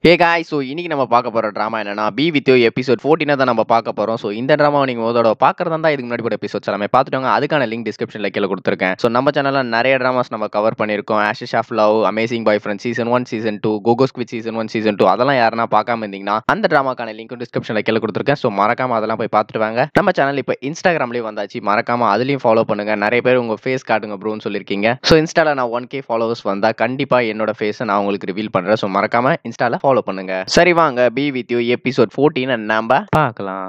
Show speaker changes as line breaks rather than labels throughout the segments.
ஹே காய் ஸோ இன்னைக்கு நம்ம பார்க்க போகிற ட்ராமா என்னன்னா பி வித் யூ எபிசோட் ஃபோர்டீனை தான் நம்ம பார்க்க போகிறோம் ஸோ இந்த ட்ராமாவை நீங்கள் முதோட பார்க்குறதா தான் இதுக்கு முன்னாடி கூட எபிசோட்ஸ் எல்லாமே பார்த்துட்டோங்க அதுக்கான லிங்க் டிஸ்கிரிப்ஷனில் கீழே கொடுத்துருக்கேன் ஸோ நம்ம சேனலில் நிறைய ட்ராமாஸ் நம்ம கவர் பண்ணியிருக்கோம் ashes of love amazing boy friend season one season two Go Go squid season one season two அதெல்லாம் யாருன்னா பார்க்காம இருந்தீங்கன்னா அந்த ட்ராமாக்கான லிங்க் டிஸ்கிரிப்ஷனில் கீழே கொடுத்துருக்கேன் ஸோ மறக்காம அதெல்லாம் போய் பார்த்துட்டு வாங்க நம்ம சேனல் இப்போ இன்ஸ்டாகிராம்லேயும் வந்தாச்சு மறக்காம அதுலேயும் ஃபாலோ பண்ணுங்க நிறைய பேர் உங்கள் ஃபேஸ் காட்டுங்க ப்ரோன்னு சொல்லியிருக்கீங்க ஸோ இன்ஸ்டால நான் ஒன் கே ஃபாலோவர்ஸ் வந்தால் கண்டிப்பாக என்னோட ஃபேஸை நான் உங்களுக்கு ரிவீல் பண்ணுறேன் ஸோ மறக்காம இன்ஸ்டால ஃபாலோ பண்ணுங்க சரி வாங்க be with you episode fourteen நம்ம பார்க்கலாம்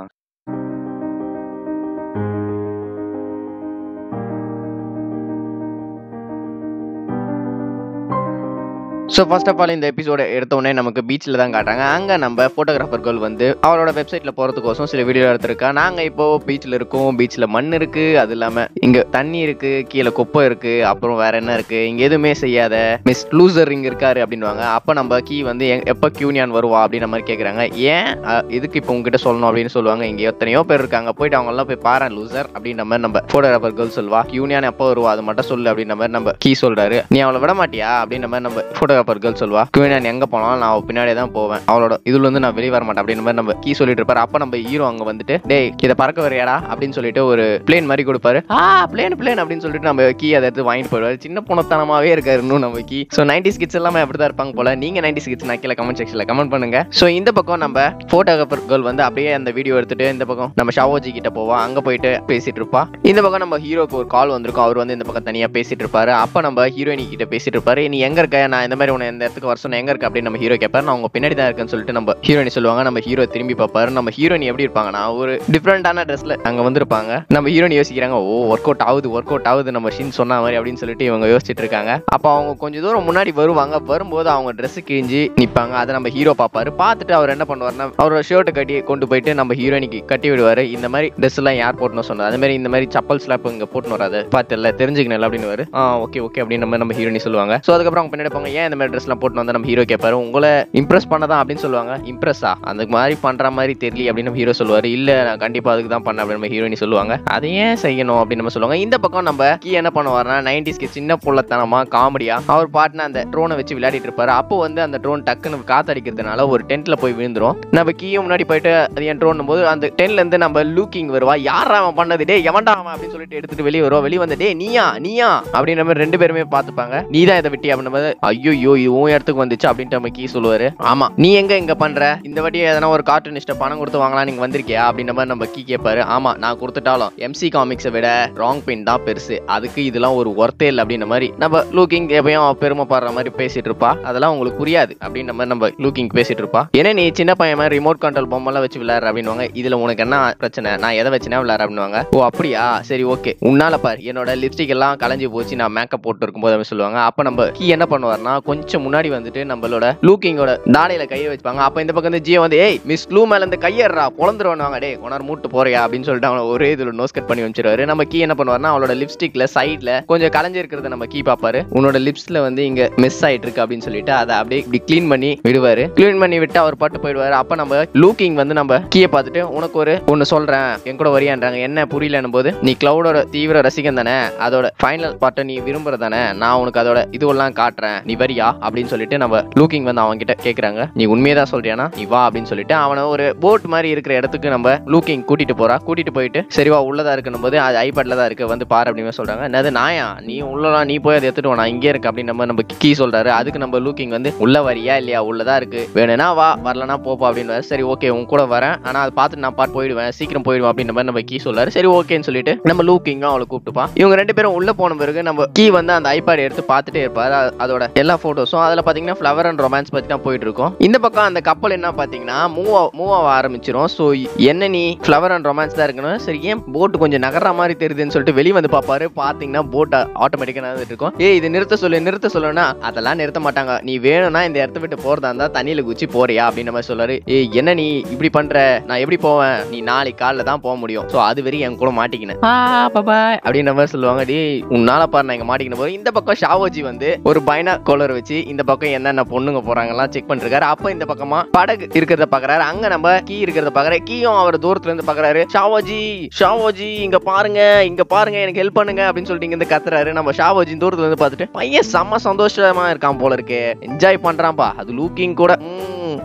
ஸோ ஃபர்ஸ்ட் ஆஃப் ஆல் இந்த எபிசோட எடுத்தோடனே நமக்கு பீச்சில் தான் காட்டுறாங்க அங்கே நம்ம ஃபோட்டோகிராஃபர் கேர்ள் வந்து அவரோட வெப்சைட்டில் போகிறதுக்கோசம் சில வீடியோ எடுத்திருக்கா நாங்கள் இப்போ பீச்சில் இருக்கோம் பீச்சில் மண் இருக்குது அது இல்லாமல் இங்கே தண்ணி இருக்குது கீழே குப்பை இருக்குது அப்புறம் வேற என்ன இருக்குது இங்கே எதுவுமே செய்யாத மிஸ் லூசர் இங்கே இருக்காரு அப்படின்வாங்க அப்போ நம்ம கீ வந்து எங் எப்போ கியூனியான் வருவா அப்படின்ற மாதிரி கேட்குறாங்க ஏன் அஹ், இதுக்கு இப்போ உங்ககிட்ட சொல்லணும் அப்படின்னு சொல்லுவாங்க இங்கே எத்தனையோ பேர் இருக்காங்க போயிட்டு அவங்கெல்லாம் போய் பாரு லூசர் அப்படின்ற மாதிரி நம்ம ஃபோட்டோகிராஃபர் கேர்ள் சொல்லுவா கியூனியான் எப்போ வருவா அது மட்டும் சொல்லு அப்படின்ற மாதிரி நம்ம கீ சொல்றாரு நீ அவளை விட மாட்டியா அப்படின்ற மாதிரி நம்ம ஃபோட்டோகிராஃபர் கேர்ள் சொல்லுவா கியூனியான் எங்க போனாலும் நான் அவ பின்னாடியே தான் போவேன் அவளோட இதுல இருந்து நான் வெளியே வர மாட்டேன் அப்படின்ற மாதிரி நம்ம கீ சொல்லிட்டு இருப்பாரு அப்ப நம்ம ஹீரோ அங்க வந்துட்டு டேய் இதை பறக்க வரையாடா அப்படின்னு சொல்லிட்டு ஒரு பிளேன் மாதிரி கொடுப்பாரு ஆ பிளேன் பிளேன் அப்படின்னு சொல்லிட்டு நம்ம கீ அதை எடுத்து வாங்கிட்டு போயிடுவாரு சின்ன பொணத்தனமாவே இருக்காரு இன்னும் நம்ம கீ ஸோ நைன்டி கிட்ஸ் எல்லாமே அப்படிதான் இருப்பாங்க போல நீங்க நைன்டி கிட்ஸ் நான் கீழே கமெண்ட் செக்ஷன்ல கமெண்ட் பண்ணுங்க ஸோ இந்த பக்கம் நம்ம ஃபோட்டோகிராஃபர் கேர்ள் வந்து அப்படியே அந்த வீடியோ எடுத்துட்டு இந்த பக்கம் நம்ம ஷாவோஜி கிட்ட போவா அங்க போயிட்டு பேசிட்டு இருப்பா இந்த பக்கம் நம்ம ஹீரோக்கு ஒரு கால் வந்திருக்கும் அவர் வந்து இந்த பக்கம் தனியா பேசிட்டு இருப்பாரு அப்ப நம்ம ஹீரோயினி கிட்ட பேசிட்டு இருப்பாரு நீ எங்க இருக்க நான் இந்த மாதிரி உன்னை இந்த இடத்துக்கு வர சொன்ன எங்க இருக்க அப்படின்னு நம்ம ஹீரோ கேட்பாரு நான் உங்க பின்னாடி தான் இருக்கேன்னு சொல்லிட்டு நம்ம ஹீரோயினி சொல்லுவாங்க நம்ம ஹீரோ திரும்பி பார்ப்பாரு நம்ம ஹீரோயினி எப்படி இருப்பாங்கன்னா ஒரு டிஃப்ரெண்டான ட்ரெஸ்ல அங்க வந்திருப்பாங்க நம்ம ஹீரோயினி யோசிக்கிறாங்க ஓ ஒர்க் அவுட் ஆகுது ஒர்க் அவுட் ஆகுது நம்ம ஷின் சொன்ன மாதிரி அப்படின்னு சொல்லிட்டு இவங்க யோசிச்சுட்டு இருக்காங்க அப்ப அவங்க கொஞ்சம் தூரம் முன்னாடி வருவாங்க வரும்போது அவங்க Dress கிழிஞ்சு நிப்பாங்க அதை நம்ம ஹீரோ பார்ப்பாரு பார்த்துட்டு அவர் என்ன பண்ணுவாருன்னா அவரோட ஷர்ட்டை கட்டி கொண்டு போயிட்டு நம்ம ஹீரோயினிக்கு கட்டி விடுவாரு இந்த மாதிரி ட்ரெஸ் எல்லாம் யார் போட்டுன்னு சொன்னார் அதே மாதிரி இந்த மாதிரி சப்பல் ஸ்லாப் இங்க போட்டுன்னு வராது பார்த்துல தெரிஞ்சுக்கணும் அப்படின்னு ஆ ஓகே ஓகே அப்படின்னு நம்ம நம்ம ஹீரோயினி சொல்லுவாங்க ஸோ அதுக்கப்புறம் அவங்க பின்னாடி போங்க ஏன் இந்த மாதிரி ட்ரெஸ்லாம் போட்டு வந்தா நம்ம ஹீரோ கேட்பாரு உங்களை இம்ப்ரெஸ் பண்ணதான் அப்படின்னு சொல்லுவாங்க இம்ப்ரெஸ்ஸா அந்த மாதிரி பண்ற மாதிரி தெரியல அப்படின்னு நம்ம ஹீரோ சொல்லுவாரு இல்ல நான் கண்டிப்பா அதுக்கு தான் பண்ண அப்படின்னு நம்ம ஹீரோயினி சொல்லுவாங்க அதை ஏன் செய்யணும் அப்படின்னு நம்ம சொல்லுவாங்க இந்த பக்கம் நம்ம கீ என்ன பண்ணுவாருன்னா நைன்டிஸ்க்கு சின்ன புள்ளத்தனமா காமெடியா அவர் பாட்டுனா அந்த ட்ரோனை வச்சு விளையாடிட்டு இருப்பாரு அப்போ வந்து அந்த ட்ரோன் டக்குன்னு காத்தடிக்கிறதுனால ஒரு டென்ட்ல போய் விழுந்துரும் நம்ம கீயும் முன்னாடி போயிட்டு அது என் ட்ரோன் போது அந்த டென்ட்ல இருந்து நம்ம லூக்கிங் வருவா யாரா அவன் பண்ணது டே எவன்டா அவன் அப்படின்னு சொல்லிட்டு எடுத்துட்டு வெளியே வருவா வெளியே வந்து டே நீயா நீயா அப்படின்ற மாதிரி ரெண்டு பேருமே பார்த்துப்பாங்க நீ தான் இதை விட்டி அப்படின்ற மாதிரி ஐயோ இது உன் இடத்துக்கு வந்துச்சு அப்படின்ட்டு நம்ம கீ சொல்லுவாரு ஆமா நீ எங்க இங்க பண்ற இந்த வாட்டி எதனா ஒரு கார்ட்டூனிஸ்ட பணம் கொடுத்து வாங்கலாம் நீங்க வந்திருக்கியா அப்படின்ற மாதிரி நம்ம கீ கேட்பாரு ஆமா நான் கொடுத்துட்டாலும் எம்சி காமிக்ஸை விட ராங் பின் தான் பெருசு அதுக்கு இதெல்லாம் ஒரு ஒர்த்தே இல்லை அப்படின்ற மாதிரி நம்ம லூக்கிங் எப்பயும் அவ பெருமைப்படுற மாதிரி பேசிட்டு இருப்பா அதெல்லாம் உங்களுக்கு புரியாது அப்படின்ற மாதிரி நம்ம லூக்கிங் பேசிட்டு இருப்பா ஏன்னா நீ சின்ன பையன் மாதிரி ரிமோட் கண்ட்ரோல் பொம்மெல்லாம் வச்சு விளையாடுற அப்படின்னுவாங்க இதுல உனக்கு என்ன பிரச்சனை நான் எதை வச்சுனா விளையாடுற அப்படின்னுவாங்க ஓ அப்படியா சரி ஓகே உன்னால பாரு என்னோட லிப்ஸ்டிக் எல்லாம் கலைஞ்சு போச்சு நான் மேக்கப் போட்டு இருக்கும்போது அப்படி சொல்லுவாங்க அப்ப நம்ம கீ என்ன பண்ணுவார்னா கொஞ்சம் முன்னாடி வந்துட்டு நம்மளோட லூக்கிங்கோட தாடையில கையை வச்சுப்பாங்க அப்ப இந்த பக்கம் வந்து ஜியோ வந்து ஏய் மிஸ் லூ மேல இருந்து கையேறா பொழந்துருவாங்க டே உணர் மூட்டு போறியா அப்படின்னு சொல்லிட்டு அவனை ஒரே இதுல நோஸ் கட் பண்ணி வச்சிருவாரு நம்ம கீ என்ன பண்ணுவாருன்னா அவளோட லிப்ஸ்டிக்ல சைட்ல கொஞ்சம் கலைஞ்சு இருக்கிறத நம்ம கீ பாப்பாரு உன்னோட லிப்ஸ்ல வந்து இங்க மிஸ் ஆயிட்டு இருக்கு அப்படின்னு சொல்லிட்டு அதை அப்படியே இப்படி க்ளீன் பண்ணி விடுவாரு க்ளீன் பண்ணி விட்டு அவர் பாட்டு போயிடுவாரு அப்ப நம்ம லூக்கிங் வந்து நம்ம கீயை பார்த்துட்டு உனக்கு ஒரு ஒன்னு சொல்றேன் என் கூட வரியான்றாங்க என்ன புரியலன்னும் போது நீ கிளவுடோட தீவிர ரசிகன் தானே அதோட ஃபைனல் பாட்டை நீ விரும்புற தானே நான் உனக்கு அதோட இதுவெல்லாம் காட்டுறேன் நீ வரியா அப்படின்னு சொல்லிட்டு நம்ம லூக்கிங் வந்து அவங்க கிட்ட கேக்குறாங்க நீ உண்மையை தான் சொல்றியானா நீ வா அப்படின்னு சொல்லிட்டு அவனை ஒரு போட் மாதிரி இருக்கிற இடத்துக்கு நம்ம லூக்கிங் கூட்டிட்டு போறா கூட்டிட்டு போயிட்டு சரி வா உள்ளதா இருக்குன்னு போது அது ஐபேட்ல தான் இருக்கு வந்து பாரு அப்படின்னு சொல்றாங்க என்னது நாயா நீ உள்ளலாம் நீ போய் அதை எடுத்துட்டு வா நான் இங்கே இருக்கு அப்படின்னு நம்ம நம்ம கீ சொல்றாரு அதுக்கு நம்ம லூக்கிங் வந்து உள்ள வரியா இல்லையா உள்ளதா இருக்கு வேணும்னா வா வரலனா போப்பா அப்படின்னு சரி ஓகே உன் கூட வரேன் ஆனா அதை பார்த்து நான் பாட்டு போயிடுவேன் சீக்கிரம் போயிடுவேன் அப்படின்ற மாதிரி நம்ம கீ சொல்றாரு சரி ஓகேன்னு சொல்லிட்டு நம்ம லூக்கிங்கும் அவளை கூப்பிட்டுப்பா இவங்க ரெண்டு பேரும் உள்ள போன பிறகு நம்ம கீ வந்து அந்த ஐபேட் எடுத்து பார்த்துட்டே இருப்பாரு அ- அதோட எல்லா போட்டோஸும் அதுல பாத்தீங்கன்னா ஃப்ளவர் அண்ட் ரொமான்ஸ் பத்தி தான் போயிட்டு இருக்கும் இந்த பக்கம் அந்த கப்பல் என்ன பாத்தீங்கன்னா மூவ் மூவ் ஆக ஆரம்பிச்சிரும் ஸோ என்ன நீ ஃப்ளவர் அண்ட் ரொமான்ஸ் தான் இருக்கணும் சரி ஏன் போட்டு கொஞ்சம் நகர்ற மாதிரி தெரியுதுன்னு சொல்லிட்டு வெளியே வந்து பார்ப்பாரு பாத்தீங்கன்னா போட் ஆட்டோமேட்டிக்கா நடந்துட்டு இருக்கும் ஏய் இது நிறுத்த சொல்லு நிறுத்த சொல்லுனா அதெல்லாம் நிறுத்த மாட்டாங்க நீ வேணும்னா இந்த இடத்த விட்டு போறதா இருந்தா தண்ணியில குச்சி போறியா அப்படின்ற மாதிரி சொல்றாரு ஏய் என்ன நீ இப்படி பண்ற நான் எப்படி போவேன் நீ நாளைக்கு காலைல தான் போக முடியும் ஸோ அது வரையும் என் கூட மாட்டிக்கினேன் பாய் அப்படின்ற மாதிரி சொல்லுவாங்க டேய் உன்னால பாரு நான் இங்க மாட்டிக்கின போது இந்த பக்கம் ஷாவோஜி வந்து ஒரு பைனா கோலர் வச்சு இந்த பக்கம் என்னென்ன பொண்ணுங்க போறாங்கலாம் செக் பண்ணிருக்காரு அப்ப இந்த பக்கமா படகு இருக்கிறத பாக்குறாரு அங்க நம்ம கீ இருக்கிறத பாக்குறாரு கீயும் அவர் தூரத்துல இருந்து பாக்குறாரு ஷாவோஜி ஷாவோஜி இங்க பாருங்க இங்க பாருங்க எனக்கு ஹெல்ப் பண்ணுங்க அப்படின்னு சொல்லிட்டு இங்க இருந்து கத்துறாரு நம்ம ஷாவோஜி தூரத்துல இருந்து பார்த்துட்டு பையன் செம்ம சந்தோஷமா இருக்கான் போல இருக்கு என்ஜாய் பண்றான்பா அது லூக்கிங் கூட ம்,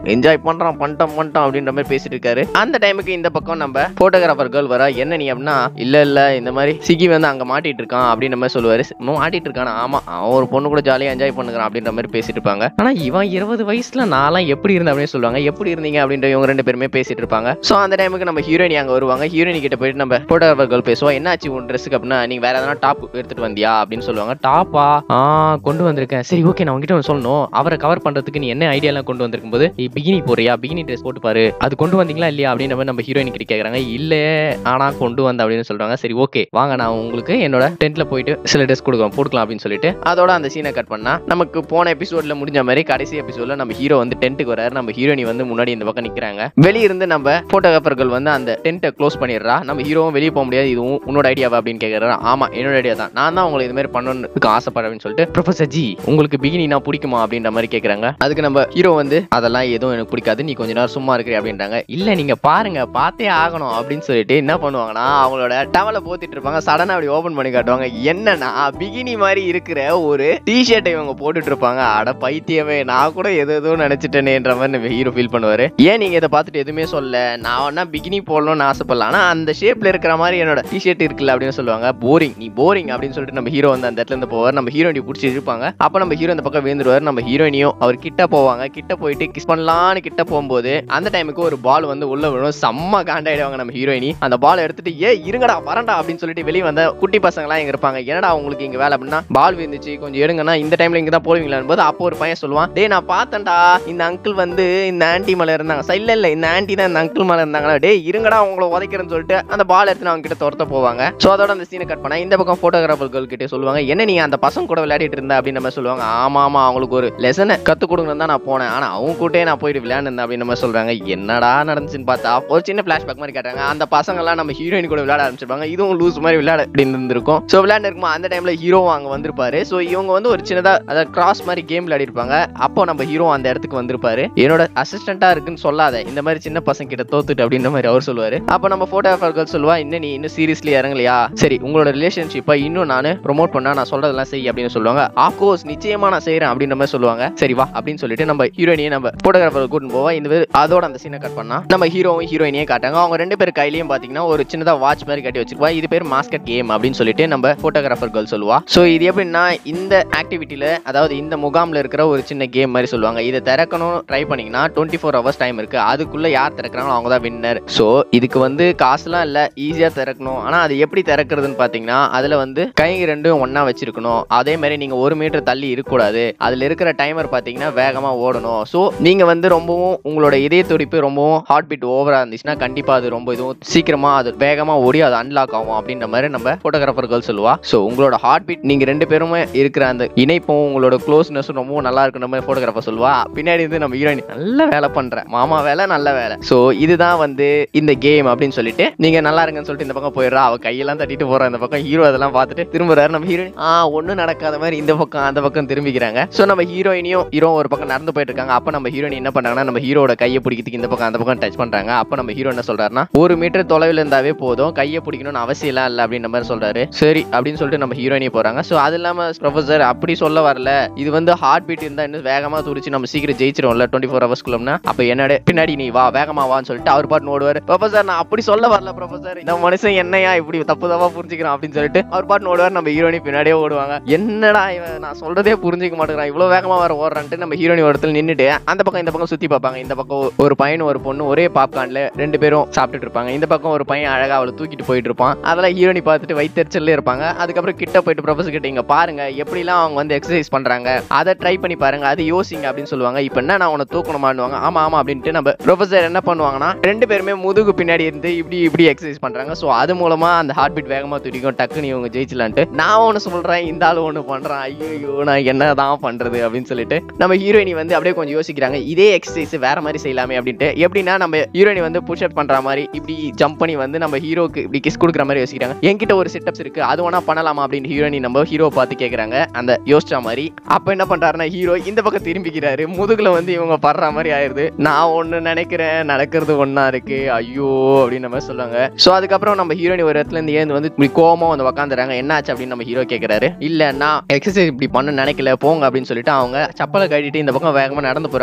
என்ஜாய் பண்றான் பண்ணிட்டோம் பண்ணிட்டோம் அப்படின்ற மாதிரி பேசிட்டு இருக்காரு அந்த டைமுக்கு இந்த பக்கம் நம்ம போட்டோகிராஃபர் கேர்ள் வர என்ன நீ அப்படின்னா இல்ல இல்ல இந்த மாதிரி சிகி வந்து அங்க மாட்டிட்டு இருக்கான் அப்படின்ற மாதிரி சொல்லுவாரு இன்னும் மாட்டிட்டு இருக்கானா ஆமா அவன் ஒரு பொண்ணு கூட ஜாலியா என்ஜாய் பண்ணுறான் அப்படின்ற மாதிரி பேசிட்டு இருப்பாங்க ஆனா இவன் இருபது வயசுல நான்லாம் எப்படி இருந்தேன் அப்படின்னு சொல்லுவாங்க எப்படி இருந்தீங்க அப்படின்ற இவங்க ரெண்டு பேருமே பேசிட்டு இருப்பாங்க சோ அந்த டைமுக்கு நம்ம ஹீரோயினி அங்க வருவாங்க ஹீரோயினி கிட்ட போயிட்டு நம்ம போட்டோகிராஃபர் கேர்ள் பேசுவோம் என்னாச்சு உன் ட்ரெஸ்ஸுக்கு அப்படின்னா நீங்க வேற எதனா டாப் எடுத்துட்டு வந்தியா அப்படின்னு சொல்லுவாங்க டாப்பா ஆ கொண்டு வந்திருக்கேன் சரி ஓகே நான் உங்ககிட்ட ஒன்று சொல்லணும் அவரை கவர் பண்றதுக்கு நீ என்ன ஐடியாலாம் கொண்டு வந்திருக்கும் போது நீ பிகினி போறியா பிகினி ட்ரெஸ் போட்டு பாரு அது கொண்டு வந்தீங்களா இல்லையா அப்படின்ற மாதிரி நம்ம ஹீரோயின் கிட்ட கேக்குறாங்க இல்ல ஆனா கொண்டு வந்த அப்படின்னு சொல்றாங்க சரி ஓகே வாங்க நான் உங்களுக்கு என்னோட டென்ட்ல போயிட்டு சில ட்ரெஸ் கொடுக்கலாம் போட்டுக்கலாம் அப்படின்னு சொல்லிட்டு அதோட அந்த சீனை கட் பண்ணா நமக்கு போன எபிசோட்ல முடிஞ்ச மாதிரி கடைசி எபிசோட்ல நம்ம ஹீரோ வந்து டென்ட்டுக்கு வராரு நம்ம ஹீரோயினி வந்து முன்னாடி இந்த பக்கம் நிக்கிறாங்க வெளிய இருந்து நம்ம போட்டோகிராஃபர்கள் வந்து அந்த டென்ட்டை க்ளோஸ் பண்ணிடுறா நம்ம ஹீரோவும் வெளியே போக முடியாது இதுவும் உன்னோட ஐடியாவா அப்படின்னு கேக்குறாரு ஆமா என்னோட ஐடியா தான் நான் தான் உங்களை இது மாதிரி பண்ணணும்னு ஆசைப்படுறேன்னு சொல்லிட்டு ப்ரொஃபசர் ஜி உங்களுக்கு பிகினினா பிடிக்குமா அப்படின்ற மாதிரி கேக்குறாங்க அதுக்கு நம்ம ஹீரோ வந்து அதெல்லாம் எதுவும் எனக்கு பிடிக்காது நீ கொஞ்ச நேரம் சும்மா இருக்கிற அப்படின்றாங்க இல்ல நீங்க பாருங்க பார்த்தே ஆகணும் அப்படின்னு சொல்லிட்டு என்ன பண்ணுவாங்கன்னா அவங்களோட டவலை போத்திட்டு இருப்பாங்க சடனா அப்படி ஓபன் பண்ணி காட்டுவாங்க என்னன்னா பிகினி மாதிரி இருக்கிற ஒரு டிஷர்ட்டை இவங்க போட்டுட்டு இருப்பாங்க அட பைத்தியமே நான் கூட எது ஏதோ நினைச்சிட்டேனேன்ற மாதிரி நம்ம ஹீரோ ஃபீல் பண்ணுவாரு ஏன் நீங்க இதை பார்த்துட்டு எதுவுமே சொல்ல நான் வேணா பிகினி போடணும்னு ஆசைப்படலாம் ஆனா அந்த ஷேப்ல இருக்கிற மாதிரி என்னோட டிஷர்ட் இருக்குல்ல அப்படின்னு சொல்லுவாங்க போரிங் நீ போரிங் அப்படின்னு சொல்லிட்டு நம்ம ஹீரோ வந்து அந்த இடத்துல இருந்து போவார் நம்ம ஹீரோயினி பிடிச்சி இருப்பாங்க அப்ப நம்ம ஹீரோ இந்த பக்கம் விழுந்துருவாரு நம்ம ஹீரோயினியும் அவர் கிட்ட போவாங்க கிட்ட போயிட்டு கிஸ் பண்ணலான்னு கிட்ட போகும்போது அந்த டைமுக்கு ஒரு பால் வந்து உள்ள விழும் செம்ம காண்டாயிடுவாங்க நம்ம ஹீரோயினி அந்த பால் எடுத்துட்டு ஏ இருங்கடா வரண்டா அப்படின்னு சொல்லிட்டு வெளியே வந்த குட்டி பசங்களாம் இங்க இருப்பாங்க என்னடா உங்களுக்கு இங்க வேலை அப்படின்னா பால் விழுந்துச்சு கொஞ்சம் எடுங்கன்னா இந்த டைம்ல இங்க தான் போடுவீங்களான்னு போது அப்போ ஒரு பையன் சொல்லுவான் டேய் நான் பார்த்தேன்டா இந்த அங்கிள் வந்து இந்த ஆன்டி மேல இருந்தாங்க சரி, இல்ல இல்ல இந்த ஆன்டி தான் இந்த அங்கிள் மேல இருந்தாங்களா டேய் இருங்கடா உங்களை உதைக்கிறேன்னு சொல்லிட்டு அந்த பால் எடுத்து அவங்க கிட்ட துரத்த போவாங்க சோ அதோட அந்த சீனை கட் பண்ணா இந்த பக்கம் போட்டோகிராஃபர் கேர்ள் கிட்ட சொல்லுவாங்க என்ன நீ அந்த பசங்க கூட விளையாடிட்டு இருந்த அப்படின்னு நம்ம சொல்லுவாங்க ஆமா ஆமா அவங்களுக்கு ஒரு லெசனை கத்து கொடுங்கன்னு தான் நான் போனேன் ஆனா அவங்க கூட்டே நான் போயிட்டு விளையாடுனேன் அப்படின்னு நம்ம சொல்றாங்க என்னடா நடந்துச்சுன்னு பார்த்தா ஒரு சின்ன பிளாஷ்பேக் மாதிரி காட்டுறாங்க அந்த பசங்க எல்லாம் நம்ம ஹீரோயின் கூட விளையாட ஆரம்பிச்சிருப்பாங்க இதுவும் லூஸ் மாதிரி விளையாட அப்படின்னு இருந்திருக்கும் சோ விளையாண்டு இருக்கும்போது அந்த டைம்ல ஹீரோ அங்க வந்திருப்பாரு சோ இவங்க வந்து ஒரு சின்னதா அதாவது கிராஸ் மாதிரி கேம் விளையாடி இருப்பாங்க அப்போ நம்ம ஹீரோ அந்த இடத்துக்கு வந்திருப்பாரு என்னோட அசிஸ்டண்டா இருக்குன்னு சொல்லாத இந்த மாதிரி சின்ன பசங்க கிட்ட தோத்துட்டு அப்படின்ற மாதிரி அவர் சொல்லுவாரு அப்ப நம்ம போட்டோகிராஃபர்கள் சொல்லுவா இன்னும் நீ இன்னும் சீரியஸ்லி இறங்கலையா சரி உங்களோட ரிலேஷன்ஷிப்பை இன்னும் நான் ப்ரோமோட் பண்ணா நான் சொல்றதெல்லாம் செய் அப்படின்னு சொல்லுவாங்க ஆஃப்கோர்ஸ் நிச்சயமா நான் செய்யறேன் அப்படின்ற மாதிரி சொல்லுவாங்க சரி வா அப்படின்னு சொல்லிட்டு நம்ம ஹீரோயினியை நம்ம போட்டோகிராஃபர் கூட்டிட்டு போவா இந்த மாதிரி அதோட அந்த சீனை கட் பண்ணா நம்ம ஹீரோவும் ஹீரோயினியே காட்டாங்க அவங்க ரெண்டு பேர் கையிலயும் பாத்தீங்கன்னா ஒரு சின்னதா வாட்ச் மாதிரி கட்டி வச்சிருப்பா இது பேர் மாஸ்கட் கேம் அப்படின்னு சொல்லிட்டு நம்ம போட்டோகிராஃபர் கேர்ள் சொல்லுவா சோ இது எப்படின்னா இந்த ஆக்டிவிட்டியில அதாவது இந்த முகாம்ல இருக்கிற ஒரு சின்ன கேம் மாதிரி சொல்லுவாங்க இதை திறக்கணும் ட்ரை பண்ணீங்கன்னா டுவெண்ட்டி ஃபோர் ஹவர்ஸ் டைம் இருக்கு அதுக்குள்ள யார் திறக்கிறாங்களோ அவங்க தான் வின்னர் ஸோ இதுக்கு வந்து காசுலாம் இல்ல ஈஸியா திறக்கணும் ஆனா அது எப்படி திறக்கிறதுன்னு பாத்தீங்கன்னா அதுல வந்து கை ரெண்டும் ஒண்ணா வச்சிருக்கணும் அதே மாதிரி நீங்க ஒரு மீட்டர் தள்ளி இருக்கக்கூடாது அதுல இருக்கிற டைமர் பாத்தீங்கன்னா வேகமா ஓடணும் ஸோ நீங்க வந்து ரொம்பவும் உங்களோட இதய துடிப்பு ரொம்பவும் ஹார்ட் பீட் ஓவரா இருந்துச்சுன்னா கண்டிப்பா அது ரொம்ப இதுவும் சீக்கிரமா அது வேகமா ஓடி அது அன்லாக் ஆகும் அப்படின்ற மாதிரி நம்ம போட்டோகிராஃபர்கள் சொல்லுவா ஸோ உங்களோட ஹார்ட் பீட் நீங்க ரெண்டு பேருமே இருக்கிற அந்த இணைப்பும் உங்களோட க்ளோஸ்னஸும் ரொம்பவும் நல்லா இருக்குன்ற மாதிரி போட்டோகிராஃபர் சொல்லுவா பின்னாடி இருந்து நம்ம ஹீரோயின் நல்ல வேலை பண்ற மாமா வேலை நல்ல வேலை ஸோ இதுதான் வந்து இந்த கேம் அப்படின்னு சொல்லிட்டு நீங்க நல்லா இருங்கன்னு சொல்லிட்டு இந்த பக்கம் போயிடுறா அவ கையெல்லாம் தட்டிட்டு போறா இந்த பக்கம் ஹீரோ அதெல்லாம் பார்த்துட்டு திரும்புறாரு நம்ம ஹீரோயின் ஆ ஒன்றும் நடக்காத மாதிரி இந்த பக்கம் அந்த பக்கம் திரும்பிக்கிறாங்க ஸோ நம்ம ஹீரோயினியும் ஹீரோ ஒரு பக்கம் நடந்து போயிட்டு இருக்காங்க அப்போ நம்ம ஹீரோயின் என்ன பண்றாங்கன்னா நம்ம ஹீரோட கையை பிடிக்கிறதுக்கு இந்த பக்கம் அந்த பக்கம் டச் பண்றாங்க அப்போ நம்ம ஹீரோ என்ன சொல்றாருன்னா ஒரு மீட்டர் தொலைவில் இருந்தாவே போதும் கையை பிடிக்கணும்னு அவசியம் எல்லாம் இல்லை அப்படின்ற மாதிரி சொல்றாரு சரி அப்படின்னு சொல்லிட்டு நம்ம ஹீரோயினி போறாங்க ஸோ அது இல்லாம ப்ரொஃபசர் அப்படி சொல்ல வரல இது வந்து ஹார்ட் பீட் இருந்தா இன்னும் வேகமா துடிச்சு நம்ம சீக்கிரம் ஜெயிச்சிருவோம்ல டுவெண்ட்டி ஃபோர் ஹவர்ஸ்க்குள்ளம்னா அப்ப என்னோட பின்னாடி நீ வா வேகமா வான்னு சொல்லிட்டு அவர் பாட்டு ஓடுவார் ப்ரொஃபசர் நான் அப்படி சொல்ல வரல ப்ரொஃபசர் இந்த மனுஷன் என்னையா இப்படி தப்பு தப்பா புரிஞ்சுக்கிறான் அப்படின்னு சொல்லிட்டு அவர் பாட்டு ஓடுவார் நம்ம ஹீரோனி பின்னாடியே ஓடுவாங்க என்னடா இவன் நான் சொல்றதே புரிஞ்சுக்க மாட்டேங்கிறான் இவ்வளவு வேகமா வர ஓடுறான்ட்டு நம்ம ஹீரோனி ஒரு இடத்துல நின்னுட்டு அந்த பக்கம் இந்த பக்கம் சுத்தி பார்ப்பாங்க இந்த பக்கம் ஒரு பையன் ஒரு பொண்ணு ஒரே பாப்கார்ன்ல ரெண்டு பேரும் சாப்பிட்டுட்டு இருப்பாங்க இந்த பக்கம் ஒரு பையன் அழகா அவளை தூக்கிட்டு போயிட்டு இருப்பான் அதெல்லாம் ஹீரோனி பார்த்துட்டு வயிற்றுச்சல்ல இருப்பாங்க அதுக்கப்புறம் கிட்ட போயிட்டு ப்ரொஃபசர் கிட்ட இங்க பாருங்க எப்படிலாம் அவங்க வந்து எக்ஸசைஸ் பண்றாங்க அதை ட்ரை பண்ணி பாருங்க அது யோசிங்க அப்படின்னு சொல்லுவாங்க இப்போ என்ன நான் உன்னை தூக்கணுமான்னுவாங்க ஆமா ஆமா அப்படின்ட்டு நம்ம ப்ரொஃபசர் என்ன பண்ணுவாங்கன்னா ரெண்டு பேருமே முதுகு பின்னாடி இருந்து இப்படி இப்படி எக்ஸசைஸ் பண்றாங்க ஸோ அது மூலமா அந்த ஹார்ட் பீட் வேகமா துடிக்கும் டக்குன்னு இவங்க ஜெயிச்சலான்ட்டு நான் ஒன்று சொல்றேன் இந்த ஆளு ஒன்று பண்றான் ஐயோ நான் என்னதான் பண்றது அப்படின்னு சொல்லிட்டு நம்ம ஹீரோயினி வந்து அப்படியே கொஞ்சம் யோசிக்கிறாங்க இதே எக்ஸசைஸ் வேற மாதிரி செய்யலாமே அப்படின்ட்டு எப்படின்னா நம்ம ஹீரோயினி வந்து புஷ் அப் பண்ற மாதிரி இப்படி ஜம்ப் பண்ணி வந்து நம்ம ஹீரோக்கு இப்படி கிஸ் கொடுக்குற மாதிரி யோசிக்கிறாங்க என்கிட்ட ஒரு செட்டப்ஸ் இருக்கு அது வேணா பண்ணலாமா அப்படின்னு ஹீரோயினி நம்ம ஹீரோ பார்த்து கேக்குறாங்க அந்த யோசிச்ச மாதிரி அப்ப என்ன பண்றாருன்னா ஹீரோ இந்த பக்கம் திரும்பிக்கிறாரு முதுகுல வந்து இவங்க படுற மாதிரி ஆயிருது நான் ஒண்ணு நினைக்கிறேன் நடக்கிறது ஒண்ணா இருக்கு ஐயோ அப்படின்னு நம்ம சொல்லுவாங்க சோ அதுக்கப்புறம் நம்ம ஹீரோயினி ஒரு இடத்துல இருந்து ஏந்து வந்து இப்படி கோவமா வந்து உட்காந்துறாங்க என்னாச்சு அப்படின்னு நம்ம ஹீரோ கேக்குறாரு இல்ல நான் எக்ஸசைஸ் இப்படி பண்ண நினைக்கல போங்க அப்படின்னு சொல்லிட்டு அவங்க சப்பலை கட்டிட்டு இந்த பக்கம் வேகமா நடந்து போறாங்க போகும்போது